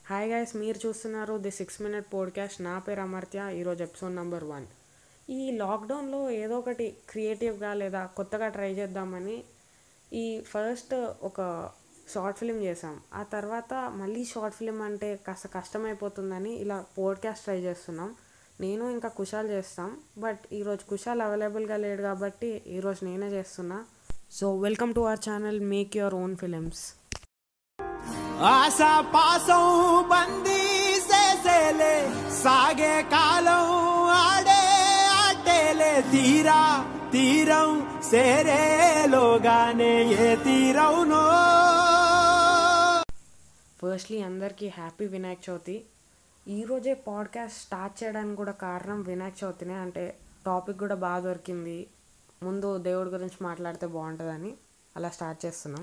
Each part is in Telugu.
హాయ్ గైస్ మీరు చూస్తున్నారు ది సిక్స్ మినిట్ పోడ్కాస్ట్ నా పేరు అమర్త్య ఈరోజు ఎపిసోడ్ నెంబర్ వన్ ఈ లాక్డౌన్లో ఏదో ఒకటి క్రియేటివ్గా లేదా కొత్తగా ట్రై చేద్దామని ఈ ఫస్ట్ ఒక షార్ట్ ఫిలిం చేసాం ఆ తర్వాత మళ్ళీ షార్ట్ ఫిలిం అంటే కాస్త కష్టమైపోతుందని ఇలా పోడ్కాస్ట్ ట్రై చేస్తున్నాం నేను ఇంకా కుషాల్ చేస్తాం బట్ ఈరోజు కుషాల్ అవైలబుల్గా లేడు కాబట్టి ఈరోజు నేనే చేస్తున్నా so welcome to our channel make your own films ఆశా పాసం బందీ చేసేలే సాగే కాలం ఆడే ఆటేలే తీరా తీరం సేరేలోగానే ఏ తీరవునో ఫస్ట్లీ అందరికీ హ్యాపీ వినాయక చవితి ఈరోజే పాడ్కాస్ట్ స్టార్ట్ చేయడానికి కూడా కారణం వినాయక చవితినే అంటే టాపిక్ కూడా బాగా దొరికింది ముందు దేవుడి గురించి మాట్లాడితే బాగుంటుందని అలా స్టార్ట్ చేస్తున్నాం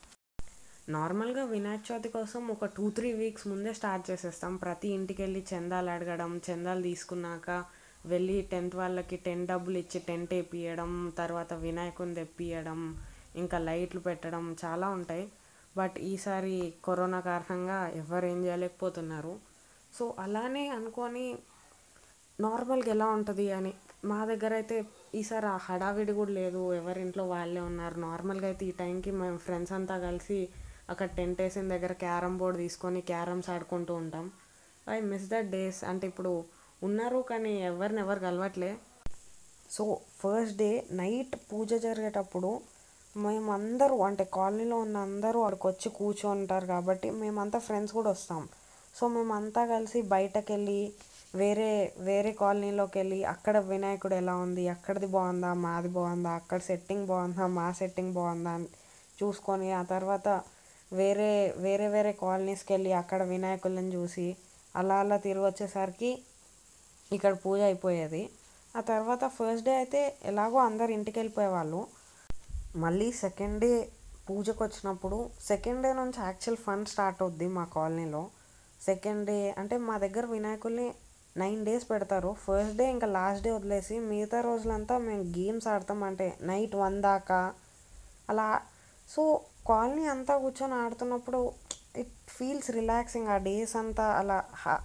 నార్మల్గా వినాయక చవితి కోసం ఒక టూ త్రీ వీక్స్ ముందే స్టార్ట్ చేసేస్తాం ప్రతి ఇంటికి వెళ్ళి చందాలు అడగడం చందాలు తీసుకున్నాక వెళ్ళి టెంట్ వాళ్ళకి టెంట్ డబ్బులు ఇచ్చి టెంట్ వేపియడం తర్వాత వినాయకుని తెప్పియడం ఇంకా లైట్లు పెట్టడం చాలా ఉంటాయి బట్ ఈసారి కరోనా కారణంగా ఎవరు ఏం చేయలేకపోతున్నారు సో అలానే అనుకొని నార్మల్గా ఎలా ఉంటుంది అని మా దగ్గర అయితే ఈసారి ఆ హడావిడి కూడా లేదు ఎవరింట్లో వాళ్ళే ఉన్నారు నార్మల్గా అయితే ఈ టైంకి మేము ఫ్రెండ్స్ అంతా కలిసి అక్కడ టెంట్ వేసిన దగ్గర క్యారమ్ బోర్డ్ తీసుకొని క్యారమ్స్ ఆడుకుంటూ ఉంటాం ఐ మిస్ దట్ డేస్ అంటే ఇప్పుడు ఉన్నారు కానీ ఎవరిని ఎవరు కలవట్లే సో ఫస్ట్ డే నైట్ పూజ జరిగేటప్పుడు మేమందరూ అంటే కాలనీలో ఉన్న అందరూ అక్కడికి వచ్చి కూర్చొంటారు కాబట్టి మేమంతా ఫ్రెండ్స్ కూడా వస్తాం సో మేమంతా కలిసి బయటకు వెళ్ళి వేరే వేరే కాలనీలోకి వెళ్ళి అక్కడ వినాయకుడు ఎలా ఉంది అక్కడిది బాగుందా మాది బాగుందా అక్కడ సెట్టింగ్ బాగుందా మా సెట్టింగ్ బాగుందా అని చూసుకొని ఆ తర్వాత వేరే వేరే వేరే కాలనీస్కి వెళ్ళి అక్కడ వినాయకులను చూసి అలా అలా తిరిగి వచ్చేసరికి ఇక్కడ పూజ అయిపోయేది ఆ తర్వాత ఫస్ట్ డే అయితే ఎలాగో అందరు ఇంటికి వెళ్ళిపోయేవాళ్ళు మళ్ళీ సెకండ్ డే పూజకు వచ్చినప్పుడు సెకండ్ డే నుంచి యాక్చువల్ ఫన్ స్టార్ట్ అవుద్ది మా కాలనీలో సెకండ్ డే అంటే మా దగ్గర వినాయకుల్ని నైన్ డేస్ పెడతారు ఫస్ట్ డే ఇంకా లాస్ట్ డే వదిలేసి మిగతా రోజులంతా మేము గేమ్స్ ఆడతాం అంటే నైట్ వన్ దాకా అలా సో కాలనీ అంతా కూర్చొని ఆడుతున్నప్పుడు ఇట్ ఫీల్స్ రిలాక్సింగ్ ఆ డేస్ అంతా అలా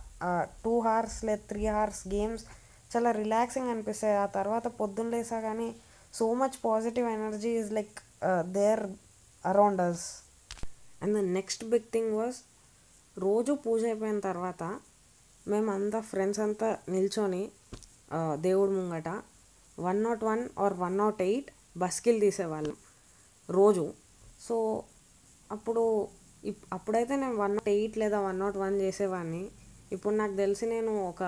టూ హార్స్ లేదా త్రీ హార్స్ గేమ్స్ చాలా రిలాక్సింగ్ అనిపిస్తాయి ఆ తర్వాత పొద్దున్న లేసా కానీ so much positive energy is like there around us and the next big thing was రోజు పూజ అయిపోయిన తర్వాత మేమంతా ఫ్రెండ్స్ అంతా నిల్చొని ఆ, దేవుడి ముంగట one nought one or one nought eight బస్కిల్ తీసేవాళ్ళం రోజు సో అప్పుడు ఇప్ అప్పుడైతే నేను వన్ నాట్ ఎయిట్ లేదా వన్ నాట్ వన్ చేసేవాడిని ఇప్పుడు నాకు తెలిసి నేను ఒక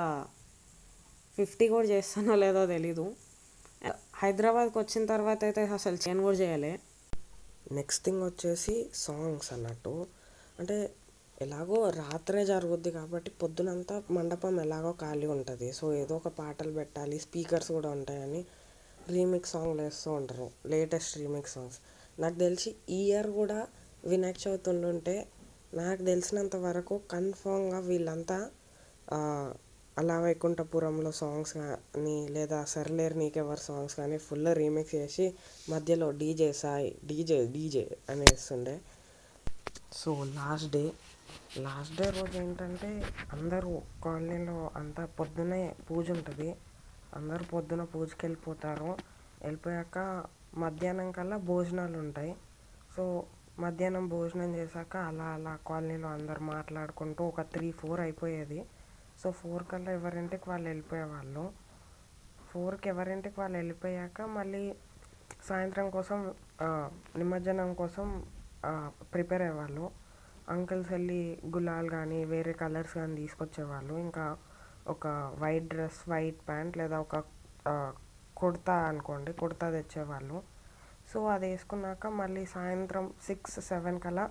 ఫిఫ్టీ కూడా చేస్తానో లేదో తెలీదు హైదరాబాద్కి వచ్చిన తర్వాత అయితే అసలు చేయను కూడా చేయలే నెక్స్ట్ థింగ్ వచ్చేసి సాంగ్స్ అన్నట్టు అంటే ఎలాగో రాత్రే జరుగుద్ది కాబట్టి పొద్దునంతా మండపం ఎలాగో ఖాళీ ఉంటుంది సో ఏదో ఒక పాటలు పెట్టాలి స్పీకర్స్ కూడా ఉంటాయని రీమిక్స్ సాంగ్లు వేస్తూ ఉంటారు లేటెస్ట్ రీమిక్స్ సాంగ్స్ నాకు తెలిసి ఈ ఇయర్ కూడా వినాయక చవితి ఉండుంటే నాకు తెలిసినంత వరకు కన్ఫామ్గా వీళ్ళంతా ఆ, అలా వైకుంఠపురంలో సాంగ్స్ కానీ లేదా సర్లేరు నీకెవర్ సాంగ్స్ కానీ ఫుల్ రీమిక్స్ చేసి మధ్యలో డీజే సాయి డీజే డీజే అని వేస్తుండే so last day last day రోజు ఏంటంటే అందరూ కాలనీలో అంతా పొద్దునే పూజ ఉంటుంది అందరూ పొద్దున పూజకి వెళ్ళిపోతారు వెళ్ళిపోయాక మధ్యాహ్నం కల్లా భోజనాలు ఉంటాయి సో మధ్యాహ్నం భోజనం చేశాక అలా అలా కాలనీలో అందరు మాట్లాడుకుంటూ ఒక త్రీ ఫోర్ అయిపోయేది సో ఫోర్ కల్లా ఎవరింటికి వాళ్ళు వెళ్ళిపోయేవాళ్ళు ఫోర్కి ఎవరింటికి వాళ్ళు వెళ్ళిపోయాక మళ్ళీ సాయంత్రం కోసం ఆ, నిమజ్జనం కోసం ప్రిపేర్ అయ్యేవాళ్ళు అంకుల్స్ వెళ్ళి గులాల్ కానీ వేరే కలర్స్ కానీ తీసుకొచ్చేవాళ్ళు ఇంకా ఒక వైట్ డ్రెస్ వైట్ ప్యాంట్ లేదా ఒక ఆ, కుర్తా అనుకోండి కుర్తా తెచ్చేవాళ్ళు సో అది వేసుకున్నాక మళ్ళీ సాయంత్రం సిక్స్ సెవెన్ కల్లా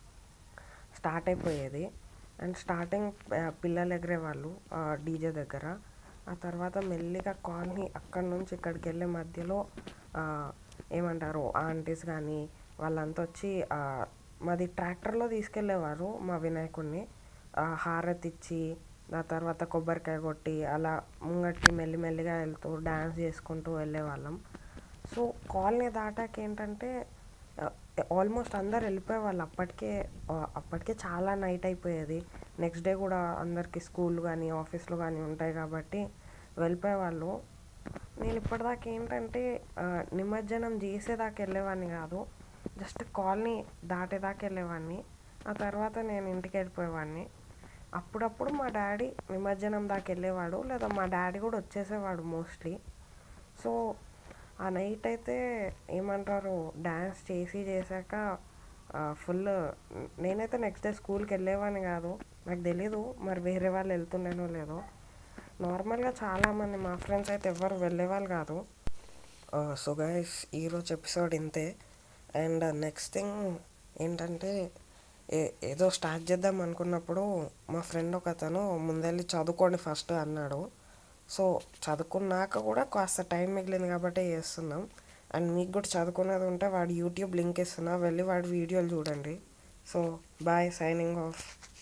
స్టార్ట్ అయిపోయేది అండ్ స్టార్టింగ్ పిల్లలు ఎగిరేవాళ్ళు డీజే దగ్గర ఆ తర్వాత మెల్లిగా కాలనీ అక్కడి నుంచి ఇక్కడికి వెళ్ళే మధ్యలో ఆ, ఏమంటారు ఆంటీస్ కానీ వాళ్ళంతా వచ్చి ఆ, మాది ట్రాక్టర్లో తీసుకెళ్ళేవారు మా వినాయకుడిని ఆ, హారతి ఇచ్చి ఆ తర్వాత కొబ్బరికాయ కొట్టి అలా ముంగట్టి మెల్లిమెల్లిగా వెళ్తూ డ్యాన్స్ చేసుకుంటూ వెళ్ళేవాళ్ళం సో కాలనీ దాటాక ఏంటంటే ఆల్మోస్ట్ అందరు వెళ్ళిపోయే వాళ్ళు అప్పటికే ఆ, అప్పటికే చాలా నైట్ అయిపోయేది నెక్స్ట్ డే కూడా అందరికి స్కూల్ కానీ ఆఫీస్లు కానీ ఉంటాయి కాబట్టి వెళ్ళిపోయేవాళ్ళు నేను ఇప్పటిదాకా ఏంటంటే ఆ, నిమజ్జనం చేసేదాకా వెళ్ళేవాడిని కాదు జస్ట్ కాలనీ దాటేదాకా వెళ్ళేవాడిని ఆ తర్వాత నేను ఇంటికి వెళ్ళిపోయేవాడిని అప్పుడప్పుడు మా డాడీ నిమజ్జనం దాకా వెళ్ళేవాడు లేదా మా డాడీ కూడా వచ్చేసేవాడు మోస్ట్లీ సో ఆ నైట్ అయితే ఏమంటారు డ్యాన్స్ చేసి చేశాక ఫుల్ నేనైతే నెక్స్ట్ డే స్కూల్కి వెళ్ళేవాడిని కాదు నాకు తెలీదు మరి వేరే వాళ్ళు వెళ్తుండేనో లేదో నార్మల్గా చాలామంది మా ఫ్రెండ్స్ అయితే ఎవరు వెళ్ళేవాళ్ళు కాదు సో గైస్ ఈరోజు ఎపిసోడ్ ఇంతే అండ్ నెక్స్ట్ థింగ్ ఏంటంటే ఏ ఏదో స్టార్ట్ చేద్దాం అనుకున్నప్పుడు మా ఫ్రెండ్ ఒక అతను ముందెళ్ళి చదువుకోండి ఫస్ట్ అన్నాడు సో చదువుకున్నాక కూడా కాస్త టైం మిగిలింది కాబట్టి చేస్తున్నాం అండ్ మీకు కూడా చదువుకునేది ఉంటే వాడి యూట్యూబ్ లింక్ ఇస్తున్నా వెళ్ళి వాడి వీడియోలు చూడండి సో బాయ్ సైనింగ్ ఆఫ్